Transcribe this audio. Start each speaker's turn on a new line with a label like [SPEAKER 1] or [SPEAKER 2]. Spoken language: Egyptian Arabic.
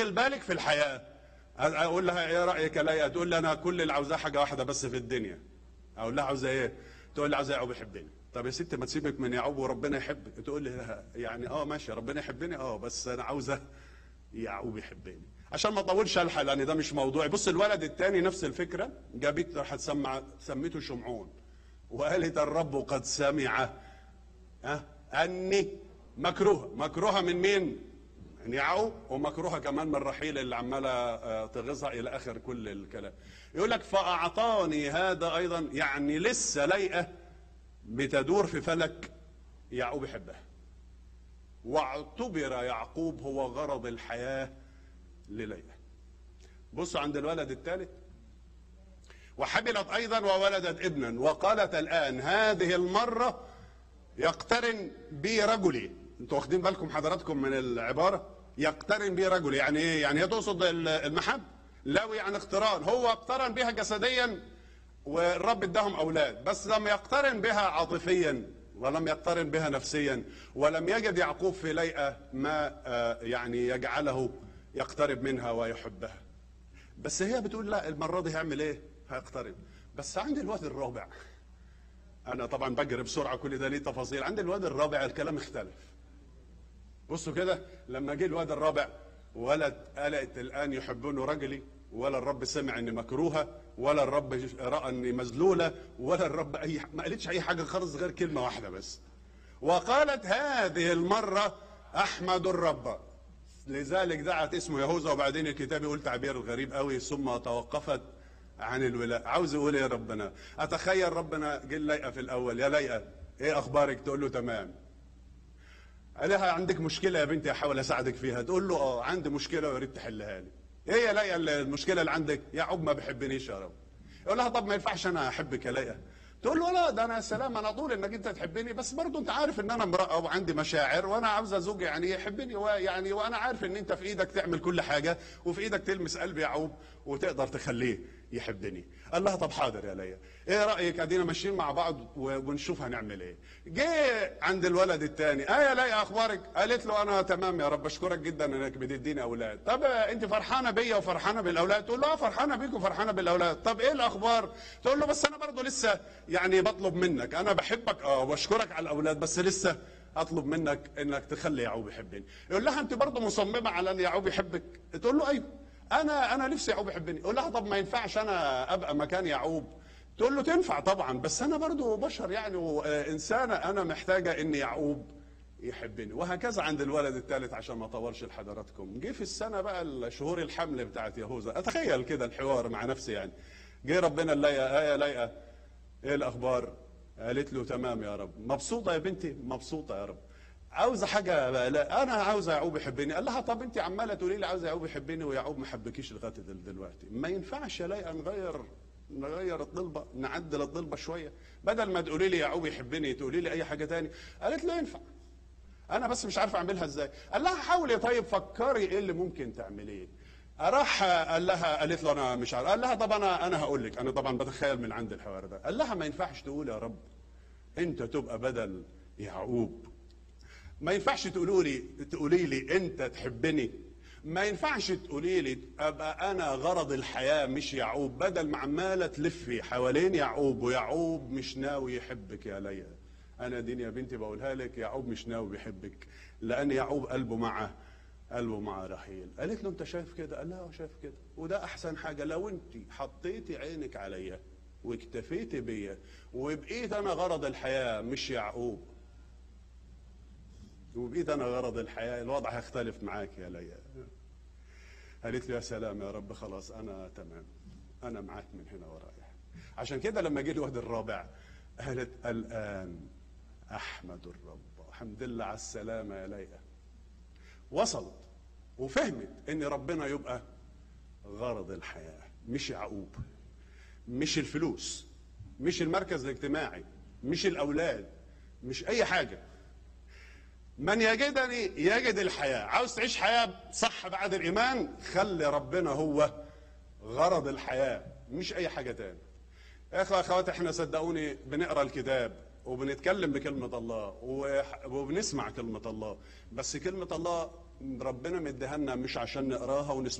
[SPEAKER 1] تشغل بالك في الحياه اقول لها ايه رايك يا ليا تقول لي انا كل اللي عاوزاه حاجه واحده بس في الدنيا اقول لها عاوزه ايه تقول لي عاوزه يعقوب يحبني طب يا ستي ما تسيبك من يعقوب وربنا يحبك تقول لي لا، يعني اه ماشي ربنا يحبني اه بس انا عاوزه يعقوب يحبني عشان ما اطولش الحق لان ده مش موضوعي بص الولد الثاني نفس الفكره جابت راح تسمع سميته شمعون وقالت الرب قد سمع ها اني مكروهه مكروهه من مين من يعقوب ومكروهه كمان من رحيل اللي عماله آه، تغيظها الى اخر كل الكلام يقول لك فاعطاني هذا ايضا يعني لسه لايقه بتدور في فلك يعقوب يحبها واعتبر يعقوب هو غرض الحياه لليلى بصوا عند الولد الثالث وحملت ايضا وولدت ابنا وقالت الان هذه المره يقترن بي رجلي انتوا واخدين بالكم حضراتكم من العباره يقترن بي رجلي يعني ايه يعني هي تقصد ال- المحب لو يعني اقتران هو اقترن بها جسديا والرب اداهم اولاد بس لم يقترن بها عاطفيا ولم يقترن بها نفسيا ولم يجد يعقوب في ليئه ما آه، يعني يجعله يقترب منها ويحبها بس هي بتقول لا المره دي هيعمل ايه هيقترب بس عند الواد الرابع انا طبعا بجري بسرعه كل ده ليه تفاصيل عند الواد الرابع الكلام اختلف بصوا كده لما جه الواد الرابع ولد قالت الان يحبون رجلي ولا الرب سمع اني مكروهه ولا الرب راى اني مذلوله ولا الرب اي ما قالتش اي حاجه خالص غير كلمه واحده بس وقالت هذه المره احمد الرب لذلك دعت اسمه يهوذا وبعدين الكتاب يقول تعبير غريب قوي ثم توقفت عن الولاء عاوز يقول ايه ربنا اتخيل ربنا جه ليئه في الاول يا ليئه ايه اخبارك تقول له تمام قال لها عندك مشكله يا بنتي احاول اساعدك فيها تقول له اه عندي مشكله ويا ريت تحلها لي ايه يا ليئه المشكله اللي عندك يعقوب ما بيحبنيش يا رب يقول لها طب ما ينفعش انا احبك يا ليئه تقول له لا ده انا يا سلام انا طول انك انت تحبني بس برضه انت عارف ان انا امراه وعندي مشاعر وانا عاوزه زوج يعني يحبني ويعني وانا عارف ان انت في ايدك تعمل كل حاجه وفي ايدك تلمس قلب يعقوب وتقدر تخليه يحبني قال لها طب حاضر يا ليا ايه رايك ادينا ماشيين مع بعض و- ونشوف هنعمل ايه جه عند الولد الثاني اه يا ليا اخبارك قالت له انا تمام يا رب اشكرك جدا انك بتديني اولاد طب انت فرحانه بيا وفرحانه بالاولاد تقول له اه فرحانه بيك وفرحانه بالاولاد طب ايه الاخبار تقول له بس انا برضه لسه يعني بطلب منك انا بحبك اه واشكرك على الاولاد بس لسه اطلب منك انك تخلي يعقوب يحبني يقول لها انت برضه مصممه على ان يعقوب يحبك تقول له ايوه انا انا نفسي يعقوب يحبني يقول لها طب ما ينفعش انا ابقى مكان يعقوب تقول له تنفع طبعا بس انا برضو بشر يعني وانسانه انا محتاجه ان يعقوب يحبني وهكذا عند الولد الثالث عشان ما اطولش لحضراتكم جه في السنه بقى شهور الحمل بتاعت يهوذا اتخيل كده الحوار مع نفسي يعني جه ربنا ليا ايه ليا ايه الاخبار قالت له تمام يا رب مبسوطه يا بنتي مبسوطه يا رب عاوزه حاجه بقى لا انا عاوزه يعقوب يحبني قال لها طب انت عماله تقولي لي عاوزه يعقوب يحبني ويعقوب ما حبكيش لغايه دل- دلوقتي ما ينفعش يا ليا نغير نغير الطلبه نعدل الطلبه شويه بدل ما تقولي لي يعقوب يحبني تقولي لي اي حاجه تاني قالت لا ينفع انا بس مش عارف اعملها ازاي قال لها حاولي طيب فكري ايه اللي ممكن تعمليه راح قال لها قالت له انا مش عارف قال لها طب انا انا هقول لك انا طبعا بتخيل من عند الحوار ده قال لها ما ينفعش تقول يا رب انت تبقى بدل يعقوب ما ينفعش تقولوا لي تقولي لي انت تحبني ما ينفعش تقولي لي ابقى انا غرض الحياه مش يعقوب بدل ما عماله تلفي حوالين يعقوب ويعقوب مش ناوي يحبك يا ليا انا دين يا بنتي بقولها لك يعقوب مش ناوي بيحبك لان يعقوب قلبه معه قلبه مع رحيل قالت له انت شايف كده قال لها اه شايف كده وده احسن حاجه لو انت حطيتي عينك عليا واكتفيتي بيا وبقيت انا غرض الحياه مش يعقوب وبقيت انا غرض الحياه الوضع هيختلف معاك يا ليا قالت له يا سلام يا رب خلاص انا تمام انا معاك من هنا ورايح عشان كده لما جه الواد الرابع قالت الان احمد الرب الحمد لله على السلامه يا ليا وصلت وفهمت ان ربنا يبقى غرض الحياه مش يعقوب مش الفلوس مش المركز الاجتماعي مش الاولاد مش اي حاجه من يجدني يجد الحياة عاوز تعيش حياة صح بعد الإيمان خلي ربنا هو غرض الحياة مش أي حاجة تاني يا أخوة أخوات إحنا صدقوني بنقرأ الكتاب وبنتكلم بكلمة الله و- وبنسمع كلمة الله بس كلمة الله ربنا مديها لنا مش عشان نقراها ونسمعها